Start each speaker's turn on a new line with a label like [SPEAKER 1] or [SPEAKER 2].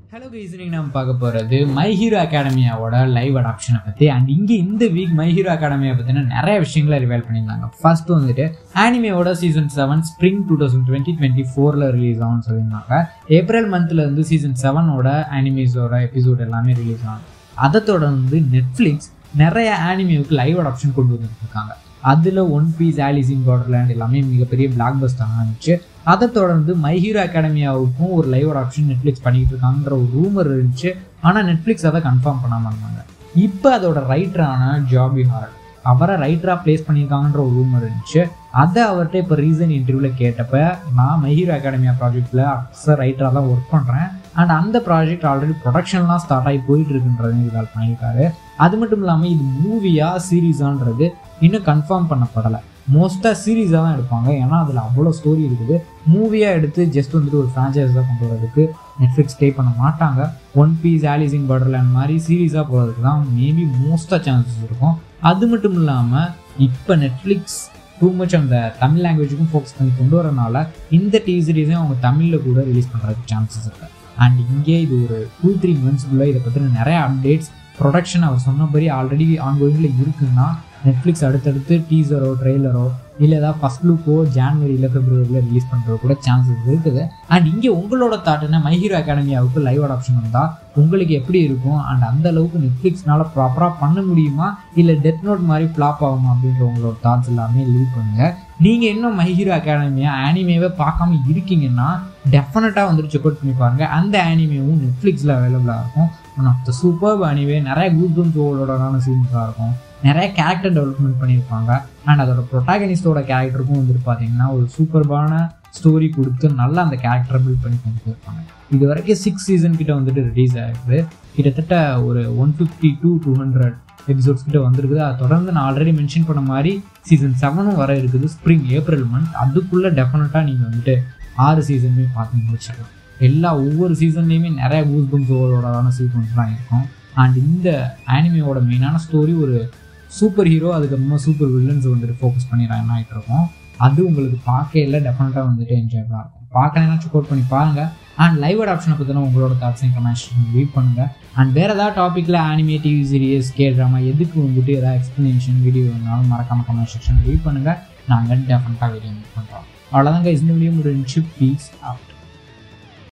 [SPEAKER 1] hello guys இன்னைக்கு நம்ம பார்க்க போகிறது மை ஹீரோ அகாடமியாவோட லைவ் அடாப்ஷனை பற்றி அண்ட் இங்கே இந்த வீக் மை ஹீரோ அகாடமியை பற்றின நிறைய விஷயங்களை ரிவைல் பண்ணியிருந்தாங்க ஃபர்ஸ்ட் வந்துட்டு ஆனிமேவோட season seven spring two thousand twenty twenty ஃபோரில் ரிலீஸ் ஆகும்னு சொல்லியிருந்தாங்க ஏப்ரல் மந்த்தில் இருந்து சீசன் செவனோட ஆனிமேஸோட எபிசோட் எல்லாமே ரிலீஸ் ஆகும் அதை தொடர்ந்து நெட்ஃப்ளிக்ஸ் நிறைய ஆனிமேவுக்கு லைவ் அடாப்ஷன் கொண்டு வந்துருக்காங்க அதில் one piece Alice in Borderland எல்லாமே மிகப்பெரிய பிளாக் பஸ்டாக இருந்துச்சு அதை தொடர்ந்து மை ஹீரோ அகாடமியாவுக்கும் ஒரு லைவ் ஆப்ஷன் நெட்ஃப்ளிக்ஸ் பண்ணிட்டு இருக்காங்கன்ற ஒரு ரூமர் இருந்துச்சு ஆனால் நெட்ஃப்ளிக்ஸ் அதை கன்ஃபார்ம் பண்ணாம இருந்தாங்க இப்போ அதோட ரைட்டரான ஜாபி ஹார்ட் அவரை ரைட்டராக ப்ளேஸ் பண்ணியிருக்காங்கன்ற ஒரு ரூமர் இருந்துச்சு அதை அவர்கிட்ட இப்போ ரீசன் இன்டர்வியூவில் கேட்டப்ப நான் மை ஹீரோ அகாடமியா ப்ராஜெக்டில் அக்சர் ரைட்டராக தான் ஒர்க் பண்ணுறேன் அண்ட் அந்த ப்ராஜெக்ட் ஆல்ரெடி ப்ரொடக்ஷன்லாம் ஸ்டார்ட் ஆகி போயிட்டு இருக்குன்றதையும் இதால் பண்ணியிருக்காரு அது மட்டும் இல்லாமல் இது மூவியா சீரீஸான்றது இன்னும் கன்ஃபார்ம் பண்ணப்படலை மோஸ்ட்டாக சீரீஸாக தான் எடுப்பாங்க ஏன்னா அதில் அவ்வளோ ஸ்டோரி இருக்குது மூவியாக எடுத்து ஜஸ்ட் வந்துட்டு ஒரு ஃப்ரான்ச்சைஸாக கொண்டு வரதுக்கு நெட்ஃப்ளிக்ஸ் ஸ்டே பண்ண மாட்டாங்க ஒன் பீஸ் ஆலிசிங் பார்டர்லேண்ட் மாதிரி சீரீஸாக போகிறதுக்கு தான் மேபி மோஸ்ட்டாக சான்சஸ் இருக்கும் அது மட்டும் இல்லாமல் இப்போ நெட்ஃப்ளிக்ஸ் டூ மச் அந்த தமிழ் லாங்குவேஜுக்கும் ஃபோக்கஸ் பண்ணி கொண்டு வரனால இந்த டிவி சீரீஸையும் அவங்க தமிழில் கூட ரிலீஸ் பண்ணுறதுக்கு சான்சஸ் இருக்குது அண்ட் இங்கே இது ஒரு டூ த்ரீ மந்த்ஸ்க்குள்ளே இதை பற்றின நிறைய அப்டேட்ஸ் ப்ரொடக்ஷன் அவர் சொன்னபடி ஆல்ரெடி ஆன்கோயிங்கில் இருக்குன்னா நெட்ஃப்ளிக்ஸ் அடுத்தடுத்து டீசரோ ட்ரெய்லரோ இல்லை ஏதாவது ஃபஸ்ட் லுக்கோ ஜான்வரியில் பிப்ரவரியில் ரிலீஸ் பண்ணுறது கூட சான்சஸ் இருக்குது அண்ட் இங்கே உங்களோட தாட் என்ன மை ஹீரோ அகாடமியாவுக்கு லைவ் அடாப்ஷன் வந்தால் உங்களுக்கு எப்படி இருக்கும் அண்ட் அந்த அளவுக்கு நெட்ஃப்ளிக்ஸ்னால ப்ராப்பராக பண்ண முடியுமா இல்லை டெத் நோட் மாதிரி ஃப்ளாப் ஆகுமா அப்படின்ற உங்களோட தாட்ஸ் எல்லாமே லீவ் பண்ணுங்கள் நீங்கள் இன்னும் மை ஹீரோ அகாடமியா ஆனிமேவே பார்க்காம இருக்கீங்கன்னா டெஃபினட்டாக வந்துட்டு செக் அவுட் பண்ணி பாருங்கள் அந்த ஆனிமேவும் நெட்ஃப்ளிக்ஸில் அவைலபிளாக இருக்கும் one of the super anyway நிறைய கூஸ்பம்ஸ் ஓவரோடான சீன்ஸாக இருக்கும் நிறைய கேரக்டர் டெவலப்மெண்ட் பண்ணியிருப்பாங்க அண்ட் அதோட ப்ரொட்டாகனிஸ்டோட கேரக்டருக்கும் வந்துட்டு பார்த்தீங்கன்னா ஒரு சூப்பர்பான ஸ்டோரி கொடுத்து நல்லா அந்த கேரக்டரை பில்ட் பண்ணி கொண்டு போயிருப்பாங்க இது வரைக்கும் சிக்ஸ் சீசன் கிட்ட வந்துட்டு ரிலீஸ் ஆகிருக்கு கிட்டத்தட்ட ஒரு one fifty two two hundred episodes கிட்ட வந்திருக்குது அதை தொடர்ந்து நான் ஆல்ரெடி மென்ஷன் பண்ண மாதிரி சீசன் செவனும் வர இருக்குது ஸ்ப்ரிங் ஏப்ரல் மந்த் அதுக்குள்ளே டெஃபினட்டாக நீங்கள் வந்துட்டு ஆறு சீசனுமே பார்த்து முடிச்சிடலாம் எல்லா ஒவ்வொரு சீசன்லேயுமே நிறைய கூஸ்பம்ஸ் ஓவரோடான சீக்வன்ஸ்லாம் இருக்கும் அண்ட் இந்த ஆனிமியோட மெயினான ஸ்டோரி ஒரு சூப்பர் ஹீரோ அதுக்கப்புறமா சூப்பர் வில்லன்ஸ் வந்துட்டு ஃபோக்கஸ் பண்ணி ரன் ஆகிட்டு இருக்கும் அது உங்களுக்கு பார்க்கையில் டெஃபினட்டாக வந்துட்டு என்ஜாய்ஃபுல்லாக இருக்கும் பார்க்கணுன்னா செக் அவுட் பண்ணி பாருங்கள் அண்ட் லைவ் அடாப்ஷனை பற்றின உங்களோட தாட்ஸையும் கமெண்ட்ஸ் ரீட் பண்ணுங்கள் அண்ட் வேறு ஏதாவது டாப்பிக்கில் ஆனிமே டிவி சீரியஸ் கே ட்ராமா எதுக்கு வந்துட்டு ஏதாவது எக்ஸ்ப்ளனேஷன் வீடியோ வேணாலும் மறக்காமல் கமெண்ட் செக்ஷன் ரீட் பண்ணுங்கள் நாங்கள் டெஃபினட்டாக வீடியோ மேக் பண்ணுறோம் அவ்வளோதாங்க இந்த வீடியோ முடிஞ்சு ப்ளீஸ்